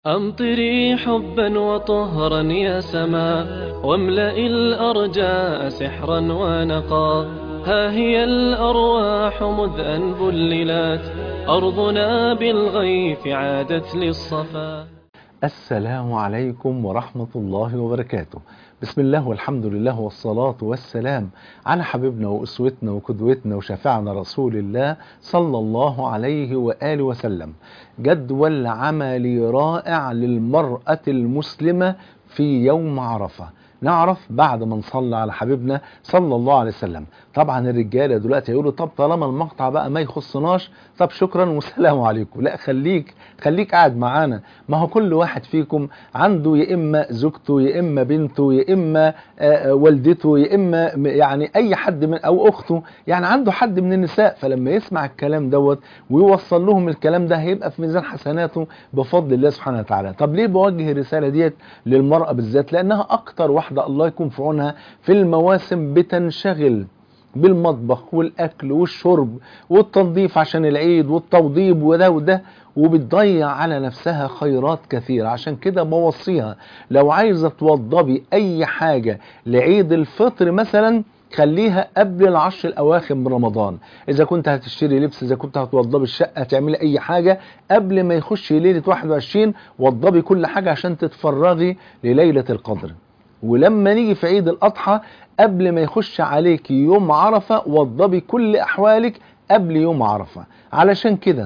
أمطري حبا وطهرا يا سماء واملأ الأرجاء سحرا ونقا ها هي الأرواح مذ أن بللت أرضنا بالغيث عادت للصفا السلام عليكم ورحمة الله وبركاته بسم الله والحمد لله والصلاة والسلام على حبيبنا وأسوتنا وقدوتنا وشفعنا رسول الله صلى الله عليه وآله وسلم جدول عملي رائع للمرأة المسلمة في يوم عرفة نعرف بعد ما نصلي على حبيبنا صلى الله عليه وسلم طبعا الرجاله دلوقتي يقولوا طب طالما المقطع بقى ما يخصناش طب شكرا والسلام عليكم لا خليك خليك قاعد معانا ما هو كل واحد فيكم عنده يا اما زوجته يا اما بنته يا اما آه والدته يا اما يعني اي حد من او اخته يعني عنده حد من النساء فلما يسمع الكلام دوت ويوصل لهم الكلام ده هيبقى في ميزان حسناته بفضل الله سبحانه وتعالى طب ليه بوجه الرساله ديت للمراه بالذات لانها اكتر واحده الله يكون في عونها في المواسم بتنشغل بالمطبخ والاكل والشرب والتنظيف عشان العيد والتوضيب وده وده وبتضيع على نفسها خيرات كثيرة عشان كده بوصيها لو عايزة توضبي اي حاجة لعيد الفطر مثلا خليها قبل العشر الاواخر من رمضان اذا كنت هتشتري لبس اذا كنت هتوضبي الشقه تعملي اي حاجه قبل ما يخش ليله 21 وضبي كل حاجه عشان تتفرغي لليله القدر ولما نيجي في عيد الأضحى قبل ما يخش عليك يوم عرفة وضبي كل أحوالك قبل يوم عرفة علشان كده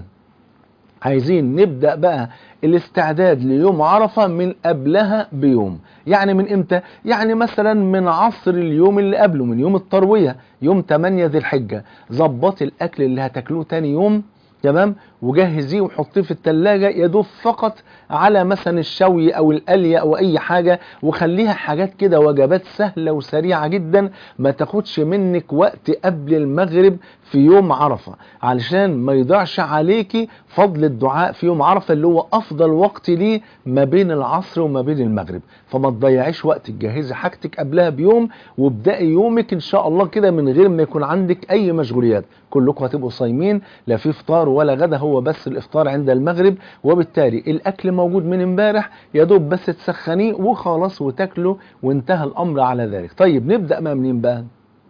عايزين نبدأ بقى الاستعداد ليوم عرفة من قبلها بيوم يعني من امتى؟ يعني مثلا من عصر اليوم اللي قبله من يوم التروية يوم 8 ذي الحجة ظبطي الأكل اللي هتاكلوه تاني يوم تمام وجهزيه وحطيه في التلاجة يدوب فقط على مثلا الشوي او القلية او اي حاجة وخليها حاجات كده وجبات سهلة وسريعة جدا ما تاخدش منك وقت قبل المغرب في يوم عرفة علشان ما يضيعش عليكي فضل الدعاء في يوم عرفة اللي هو افضل وقت ليه ما بين العصر وما بين المغرب فما تضيعيش وقت تجهزي حاجتك قبلها بيوم وابدأي يومك ان شاء الله كده من غير ما يكون عندك اي مشغوليات كلكم هتبقوا صايمين لا في فطار ولا غدا هو بس الافطار عند المغرب وبالتالي الاكل موجود من امبارح يا دوب بس تسخنيه وخلاص وتاكله وانتهى الامر على ذلك طيب نبدا ما منين بقى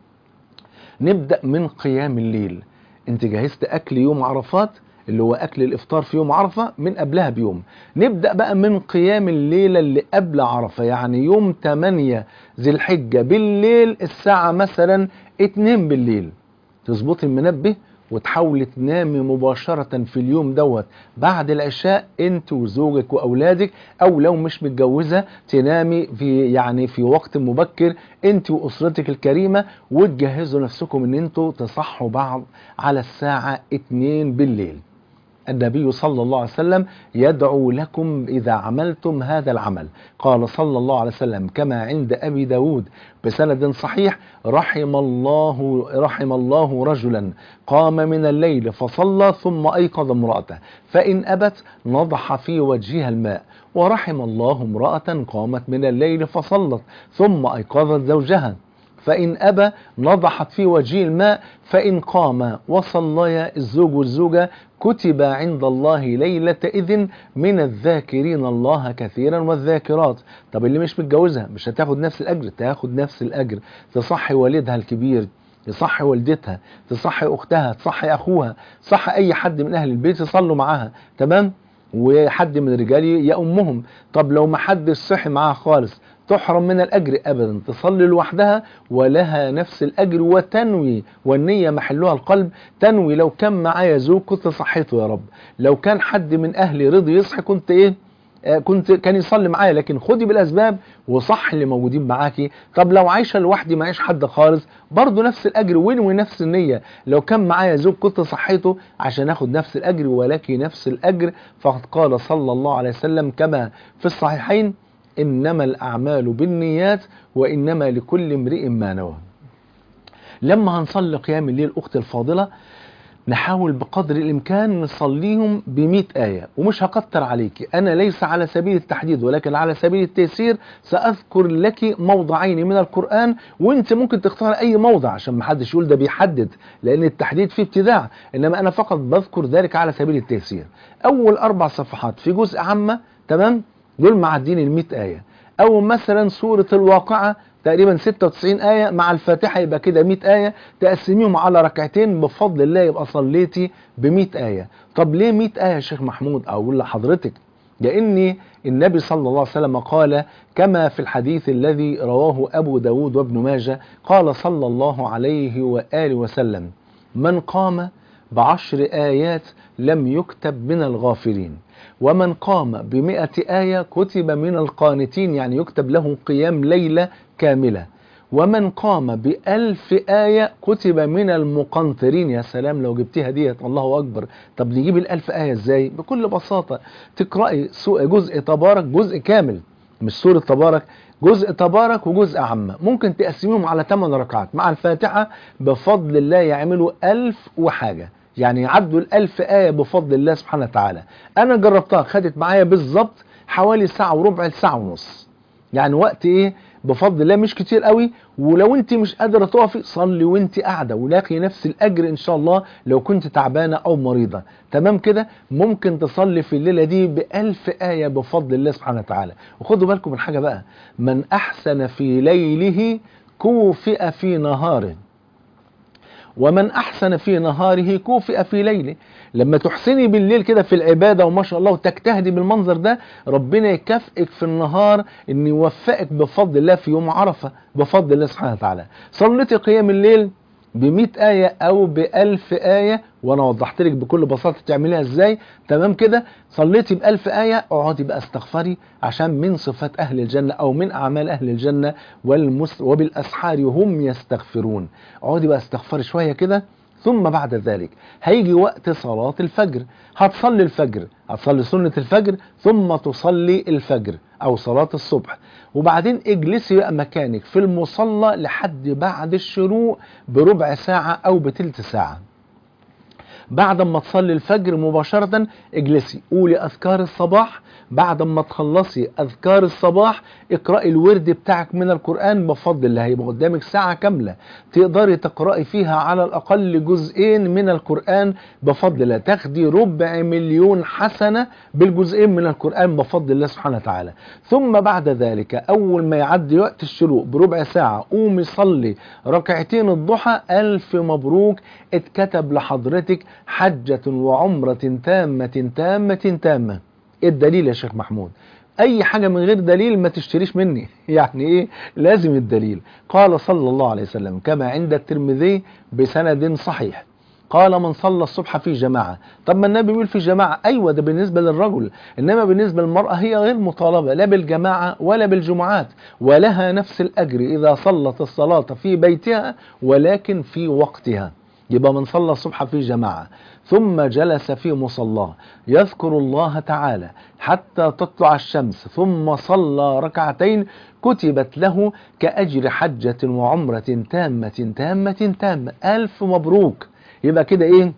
نبدا من قيام الليل انت جهزت اكل يوم عرفات اللي هو اكل الافطار في يوم عرفه من قبلها بيوم نبدا بقى من قيام الليله اللي قبل عرفه يعني يوم 8 ذي الحجه بالليل الساعه مثلا 2 بالليل تظبطي المنبه وتحاولي تنامي مباشرة في اليوم دوت بعد العشاء انت وزوجك واولادك او لو مش متجوزة تنامي في يعني في وقت مبكر انت واسرتك الكريمة وتجهزوا نفسكم ان انتوا تصحوا بعض على الساعة 2 بالليل النبي صلى الله عليه وسلم يدعو لكم إذا عملتم هذا العمل قال صلى الله عليه وسلم كما عند أبي داود بسند صحيح رحم الله رحم الله رجلا قام من الليل فصلى ثم أيقظ امرأته فإن أبت نضح في وجهها الماء ورحم الله امرأة قامت من الليل فصلت ثم أيقظت زوجها فإن أبى نضحت في وجه الماء فإن قام وصليا الزوج والزوجة كتب عند الله ليلة إذن من الذاكرين الله كثيرا والذاكرات طب اللي مش متجوزها مش هتاخد نفس الأجر تاخد نفس الأجر تصحي والدها الكبير تصحي والدتها تصحي أختها تصحي أخوها تصحي أي حد من أهل البيت يصلوا معاها تمام وحد من الرجال يأمهم طب لو ما حدش صحي معاها خالص تحرم من الأجر أبدا تصلي لوحدها ولها نفس الأجر وتنوي والنية محلها القلب تنوي لو كان معايا زوج كنت صحيته يا رب لو كان حد من أهلي رضي يصحي كنت إيه آه كنت كان يصلي معايا لكن خدي بالاسباب وصح اللي موجودين معاكي طب لو عايشه لوحدي معيش حد خالص برضه نفس الاجر وانوي نفس النيه لو كان معايا زوج كنت صحيته عشان اخد نفس الاجر ولك نفس الاجر فقد قال صلى الله عليه وسلم كما في الصحيحين إنما الأعمال بالنيات وإنما لكل امرئ ما نوى لما هنصلي قيام الليل أختي الفاضلة نحاول بقدر الإمكان نصليهم بمئة آية ومش هكتر عليك أنا ليس على سبيل التحديد ولكن على سبيل التيسير سأذكر لك موضعين من القرآن وانت ممكن تختار أي موضع عشان ما حدش يقول ده بيحدد لأن التحديد فيه ابتداع إنما أنا فقط بذكر ذلك على سبيل التيسير أول أربع صفحات في جزء عامة تمام دول معدين ال 100 ايه او مثلا سوره الواقعه تقريبا 96 آية مع الفاتحة يبقى كده 100 آية تقسميهم على ركعتين بفضل الله يبقى صليتي ب 100 آية طب ليه 100 آية يا شيخ محمود أقول لحضرتك لأن النبي صلى الله عليه وسلم قال كما في الحديث الذي رواه أبو داود وابن ماجه قال صلى الله عليه وآله وسلم من قام بعشر آيات لم يكتب من الغافلين ومن قام بمئة آية كتب من القانتين يعني يكتب له قيام ليلة كاملة ومن قام بألف آية كتب من المقنطرين يا سلام لو جبتيها ديت الله أكبر طب نجيب الألف آية إزاي بكل بساطة تقرأي جزء تبارك جزء كامل مش سورة تبارك جزء تبارك وجزء عامة ممكن تقسميهم على 8 ركعات مع الفاتحة بفضل الله يعملوا ألف وحاجة يعني يعدوا الألف آية بفضل الله سبحانه وتعالى أنا جربتها خدت معايا بالظبط حوالي ساعة وربع ساعة ونص يعني وقت إيه بفضل الله مش كتير قوي ولو انت مش قادرة تقفي صلي وانت قاعدة ولاقي نفس الأجر إن شاء الله لو كنت تعبانة أو مريضة تمام كده ممكن تصلي في الليلة دي بألف آية بفضل الله سبحانه وتعالى وخدوا بالكم من حاجة بقى من أحسن في ليله كوفئ في نهاره ومن أحسن في نهاره كوفئ في ليله لما تحسني بالليل كده في العبادة وما شاء الله وتجتهدي بالمنظر ده ربنا يكافئك في النهار ان يوفقك بفضل الله في يوم عرفة بفضل الله سبحانه وتعالى صليتي قيام الليل بمئة آية أو بألف آية وأنا وضحت لك بكل بساطة تعمليها إزاي تمام كده صليتي بألف آية اقعدي بقى استغفري عشان من صفات أهل الجنة أو من أعمال أهل الجنة والمس وبالأسحار هم يستغفرون اقعدي بقى استغفري شوية كده ثم بعد ذلك هيجي وقت صلاة الفجر هتصلي الفجر هتصلي سنة الفجر ثم تصلي الفجر أو صلاة الصبح وبعدين اجلسي بقى مكانك في المصلى لحد بعد الشروق بربع ساعة أو بتلت ساعة بعد ما تصلي الفجر مباشرة اجلسي قولي أذكار الصباح بعد ما تخلصي أذكار الصباح اقرأي الورد بتاعك من القرآن بفضل الله هيبقى قدامك ساعة كاملة تقدري تقرأي فيها على الأقل جزئين من القرآن بفضل الله تاخدي ربع مليون حسنة بالجزئين من القرآن بفضل الله سبحانه وتعالى ثم بعد ذلك أول ما يعدي وقت الشروق بربع ساعة قومي صلي ركعتين الضحى ألف مبروك اتكتب لحضرتك حجة وعمرة تامة تامة تامة ايه الدليل يا شيخ محمود اي حاجة من غير دليل ما تشتريش مني يعني ايه لازم الدليل قال صلى الله عليه وسلم كما عند الترمذي بسند صحيح قال من صلى الصبح في جماعة طب ما النبي بيقول في جماعة أيوة ده بالنسبة للرجل إنما بالنسبة للمرأة هي غير مطالبة لا بالجماعة ولا بالجمعات ولها نفس الأجر إذا صلت الصلاة في بيتها ولكن في وقتها يبقى من صلى الصبح في جماعة ثم جلس في مصلاه يذكر الله تعالى حتى تطلع الشمس ثم صلى ركعتين كتبت له كأجر حجة وعمرة تامة تامة تامة ألف مبروك يبقى كده إيه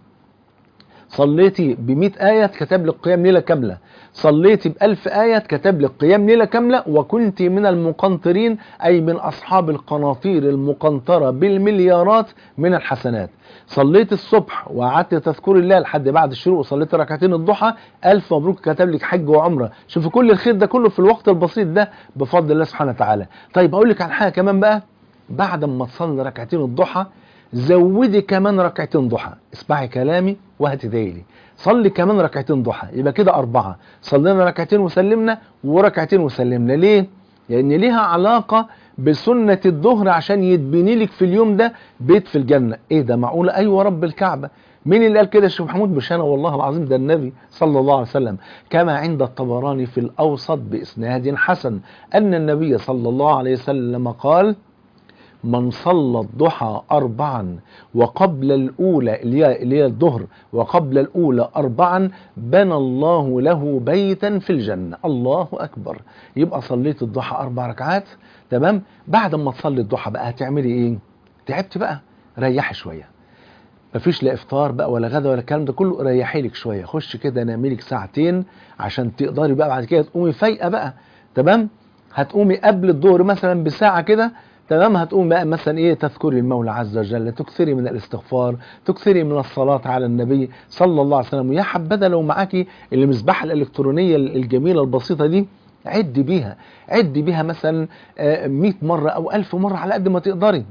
صليتي بمئة آية كتب لك قيام ليلة كاملة صليتي بألف آية كتب لك قيام ليلة كاملة وكنت من المقنطرين أي من أصحاب القناطير المقنطرة بالمليارات من الحسنات صليت الصبح وقعدت تذكر الله لحد بعد الشروق وصليت ركعتين الضحى ألف مبروك كتب لك حج وعمرة شوف كل الخير ده كله في الوقت البسيط ده بفضل الله سبحانه وتعالى طيب أقول لك على حاجة كمان بقى بعد ما تصلي ركعتين الضحى زودي كمان ركعتين ضحى اسمعي كلامي وهتدعي لي صلي كمان ركعتين ضحى يبقى كده أربعة صلينا ركعتين وسلمنا وركعتين وسلمنا ليه؟ لأن ليها علاقة بسنة الظهر عشان يتبني لك في اليوم ده بيت في الجنة ايه ده معقولة ايوه رب الكعبة مين اللي قال كده يا شيخ محمود مش انا والله العظيم ده النبي صلى الله عليه وسلم كما عند الطبراني في الاوسط باسناد حسن ان النبي صلى الله عليه وسلم قال من صلى الضحى أربعا وقبل الأولى اللي هي الظهر وقبل الأولى أربعا بنى الله له بيتا في الجنة الله أكبر يبقى صليت الضحى أربع ركعات تمام بعد ما تصلي الضحى بقى هتعملي إيه تعبت بقى ريحي شوية مفيش لا افطار بقى ولا غدا ولا الكلام ده كله ريحي لك شويه خش كده نامي لك ساعتين عشان تقدري بقى بعد كده تقومي فايقه بقى تمام هتقومي قبل الظهر مثلا بساعه كده تمام هتقوم بقى مثلا ايه تذكري المولى عز وجل تكثري من الاستغفار تكثري من الصلاة على النبي صلى الله عليه وسلم ويا حبذا لو معاكي المصباح الالكترونية الجميلة البسيطة دي عدي بيها عدي بيها مثلا 100 مرة او 1000 مرة على قد ما تقدري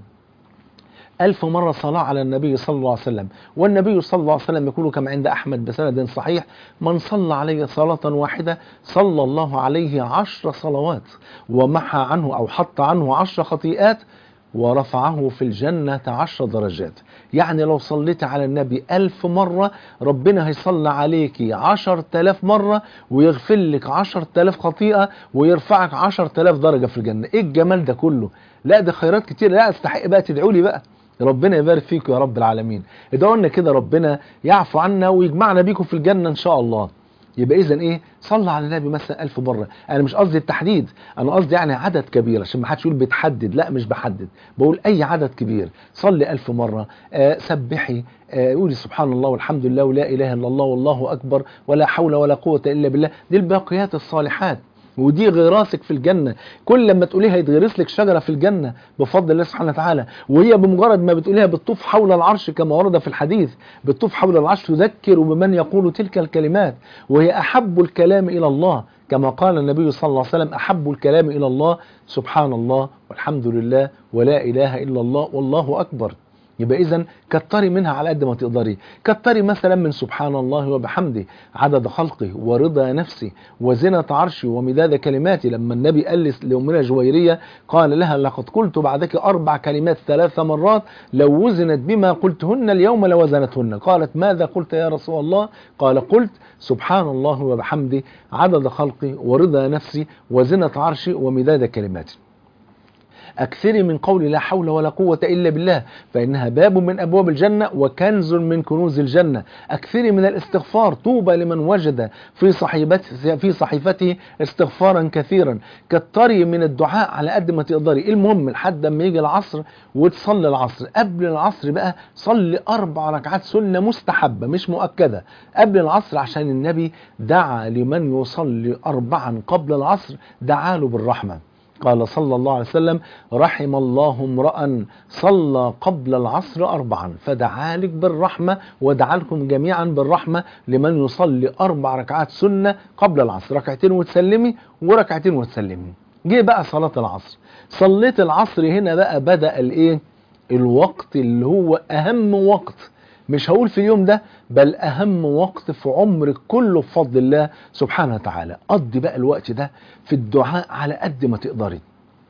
ألف مرة صلاة على النبي صلى الله عليه وسلم والنبي صلى الله عليه وسلم يقول كما عند أحمد بسند صحيح من صلى عليه صلاة واحدة صلى الله عليه عشر صلوات ومحى عنه أو حط عنه عشر خطيئات ورفعه في الجنة عشر درجات يعني لو صليت على النبي ألف مرة ربنا هيصلى عليك عشر تلاف مرة ويغفر لك عشر تلاف خطيئة ويرفعك عشر تلاف درجة في الجنة إيه الجمال ده كله لا ده خيرات كتير لا استحق بقى تدعوا لي بقى ربنا يبارك فيكم يا رب العالمين ادعوا لنا كده ربنا يعفو عنا ويجمعنا بيكم في الجنة ان شاء الله يبقى اذا ايه صلى على النبي مثلا ألف مرة انا مش قصدي التحديد انا قصدي يعني عدد كبير عشان ما حدش يقول بتحدد لا مش بحدد بقول اي عدد كبير صلي ألف مرة آه سبحي آه قولي سبحان الله والحمد لله ولا اله الا الله والله اكبر ولا حول ولا قوة الا بالله دي الباقيات الصالحات ودي غراسك في الجنة كل لما تقوليها يتغرس لك شجرة في الجنة بفضل الله سبحانه وتعالى وهي بمجرد ما بتقوليها بتطوف حول العرش كما ورد في الحديث بتطوف حول العرش تذكر بمن يقول تلك الكلمات وهي أحب الكلام إلى الله كما قال النبي صلى الله عليه وسلم أحب الكلام إلى الله سبحان الله والحمد لله ولا إله إلا الله والله أكبر يبقى اذا كتري منها على قد ما تقدري كتري مثلا من سبحان الله وبحمده عدد خلقه ورضا نفسه وزنة عرشه ومداد كلماته لما النبي قال لأمنا جويرية قال لها لقد قلت بعدك أربع كلمات ثلاث مرات لو وزنت بما قلتهن اليوم لوزنتهن قالت ماذا قلت يا رسول الله قال قلت سبحان الله وبحمده عدد خلقه ورضا نفسه وزنة عرشه ومداد كلماته أكثري من قول لا حول ولا قوة إلا بالله فإنها باب من أبواب الجنة وكنز من كنوز الجنة أكثري من الاستغفار طوبى لمن وجد في صحيفته, في صحيفته استغفارا كثيرا كتري من الدعاء على قد ما تقدري المهم لحد ما يجي العصر وتصلي العصر قبل العصر بقى صلي أربع ركعات سنة مستحبة مش مؤكدة قبل العصر عشان النبي دعا لمن يصلي أربعا قبل العصر دعا له بالرحمة قال صلى الله عليه وسلم رحم الله امرأ صلى قبل العصر أربعا فدعا لك بالرحمة ودعا لكم جميعا بالرحمة لمن يصلي أربع ركعات سنة قبل العصر ركعتين وتسلمي وركعتين وتسلمي جه بقى صلاة العصر صليت العصر هنا بقى بدأ الايه الوقت اللي هو أهم وقت مش هقول في اليوم ده بل أهم وقت في عمرك كله بفضل الله سبحانه وتعالى قضي بقى الوقت ده في الدعاء على قد ما تقدري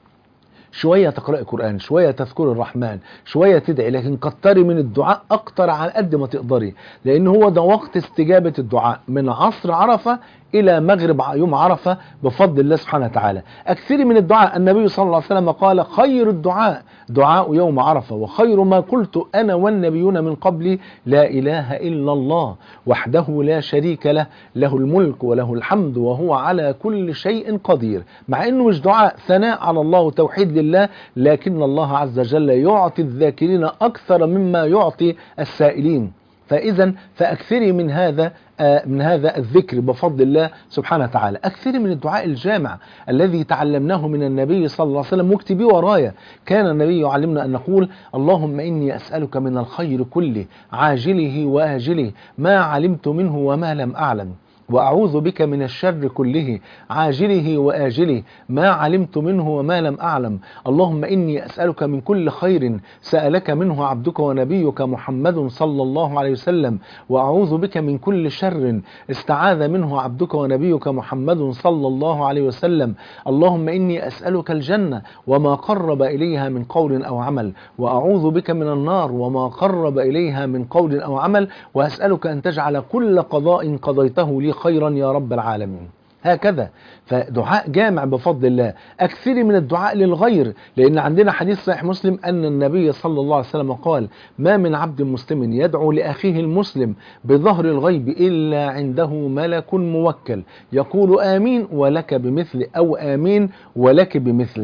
شوية تقرأي قرآن شوية تذكر الرحمن شوية تدعي لكن كتري من الدعاء أكتر على قد ما تقدري لأن هو ده وقت استجابة الدعاء من عصر عرفة إلى مغرب يوم عرفة بفضل الله سبحانه وتعالى أكثري من الدعاء النبي صلى الله عليه وسلم قال خير الدعاء دعاء يوم عرفة وخير ما قلت أنا والنبيون من قبلي لا إله إلا الله وحده لا شريك له له الملك وله الحمد وهو على كل شيء قدير مع أنه مش دعاء ثناء على الله وتوحيد لله لكن الله عز وجل يعطي الذاكرين أكثر مما يعطي السائلين فإذا فأكثري من هذا من هذا الذكر بفضل الله سبحانه وتعالى أكثري من الدعاء الجامع الذي تعلمناه من النبي صلى الله عليه وسلم واكتبيه ورايا كان النبي يعلمنا أن نقول اللهم إني أسألك من الخير كله عاجله وآجله ما علمت منه وما لم أعلم وأعوذ بك من الشر كله عاجله وآجله ما علمت منه وما لم أعلم اللهم إني أسألك من كل خير سألك منه عبدك ونبيك محمد صلى الله عليه وسلم وأعوذ بك من كل شر استعاذ منه عبدك ونبيك محمد صلى الله عليه وسلم اللهم إني أسألك الجنة وما قرب إليها من قول أو عمل وأعوذ بك من النار وما قرب إليها من قول أو عمل وأسألك أن تجعل كل قضاء قضيته لي خيرا يا رب العالمين هكذا فدعاء جامع بفضل الله أكثري من الدعاء للغير لأن عندنا حديث صحيح مسلم أن النبي صلى الله عليه وسلم قال ما من عبد مسلم يدعو لأخيه المسلم بظهر الغيب إلا عنده ملك موكل يقول آمين ولك بمثل أو آمين ولك بمثل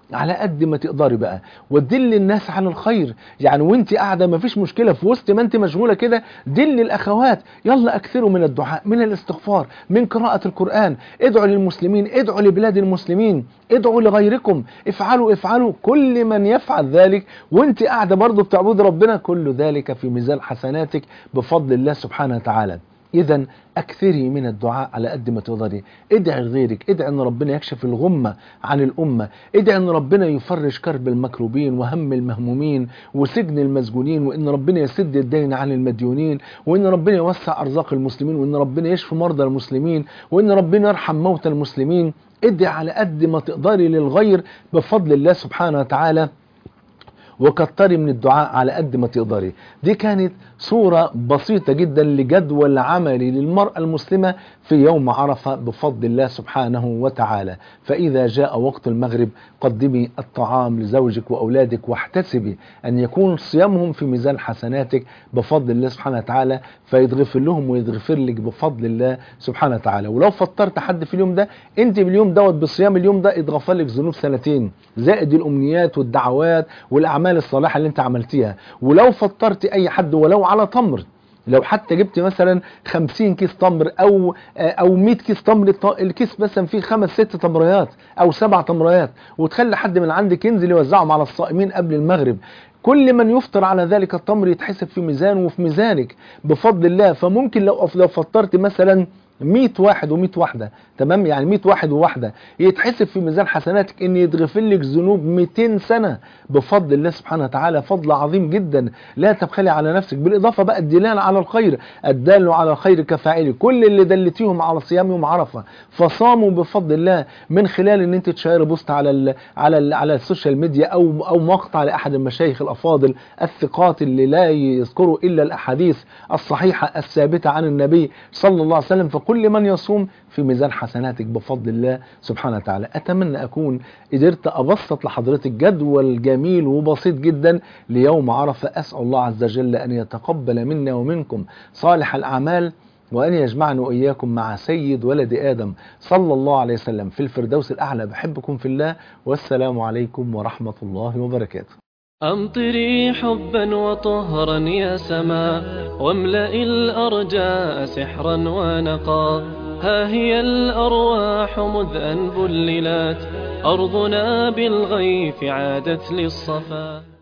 على قد ما تقدري بقى ودل الناس على الخير يعني وانت قاعده ما فيش مشكله في وسط ما انت مشغوله كده دل الاخوات يلا اكثروا من الدعاء من الاستغفار من قراءه القران ادعوا للمسلمين ادعوا لبلاد المسلمين ادعوا لغيركم افعلوا افعلوا كل من يفعل ذلك وانت قاعده برضه بتعبد ربنا كل ذلك في ميزان حسناتك بفضل الله سبحانه وتعالى اذا اكثري من الدعاء على قد ما تقدري ادعي لغيرك ادعي ان ربنا يكشف الغمه عن الامه ادعي ان ربنا يفرج كرب المكروبين وهم المهمومين وسجن المسجونين وان ربنا يسد الدين عن المديونين وان ربنا يوسع ارزاق المسلمين وان ربنا يشفي مرضى المسلمين وان ربنا يرحم موتى المسلمين ادعي على قد ما تقدري للغير بفضل الله سبحانه وتعالى وكتري من الدعاء على قد ما تقدري دي كانت صورة بسيطة جدا لجدول عملي للمرأة المسلمة في يوم عرفة بفضل الله سبحانه وتعالى فإذا جاء وقت المغرب قدمي الطعام لزوجك وأولادك واحتسبي أن يكون صيامهم في ميزان حسناتك بفضل الله سبحانه وتعالى فيتغفر لهم ويتغفر لك بفضل الله سبحانه وتعالى ولو فطرت حد في اليوم ده انت باليوم دوت بصيام اليوم ده اتغفر لك ذنوب سنتين زائد الأمنيات والدعوات والأعمال الصالحة اللي انت عملتيها ولو فطرت أي حد ولو على تمر لو حتى جبت مثلا 50 كيس تمر او او 100 كيس تمر الكيس مثلا فيه خمس ست تمريات او سبع تمريات وتخلي حد من عندك ينزل يوزعهم على الصائمين قبل المغرب كل من يفطر على ذلك التمر يتحسب في ميزانه وفي ميزانك بفضل الله فممكن لو لو فطرت مثلا 100 واحد و100 واحده تمام يعني 100 واحد وواحده يتحسب في ميزان حسناتك ان يتغفر لك ذنوب 200 سنه بفضل الله سبحانه وتعالى فضل عظيم جدا لا تبخلي على نفسك بالاضافه بقى الدلال على الخير الدال على الخير كفاعله كل اللي دلتيهم على صيام يوم عرفه فصاموا بفضل الله من خلال ان انت تشير بوست على ال على ال على السوشيال ميديا او او مقطع لاحد المشايخ الافاضل الثقات اللي لا يذكروا الا الاحاديث الصحيحه الثابته عن النبي صلى الله عليه وسلم فكل من يصوم في ميزان حسناتك بفضل الله سبحانه وتعالى أتمنى أكون قدرت أبسط لحضرتك جدول جميل وبسيط جدا ليوم عرفة أسأل الله عز وجل أن يتقبل منا ومنكم صالح الأعمال وأن يجمعنا وإياكم مع سيد ولد آدم صلى الله عليه وسلم في الفردوس الأعلى بحبكم في الله والسلام عليكم ورحمة الله وبركاته أمطري حبا وطهرا يا سماء واملئ الأرجاء سحرا ونقا ها هي الأرواح مذ أن بللت أرضنا بالغيث عادت للصفا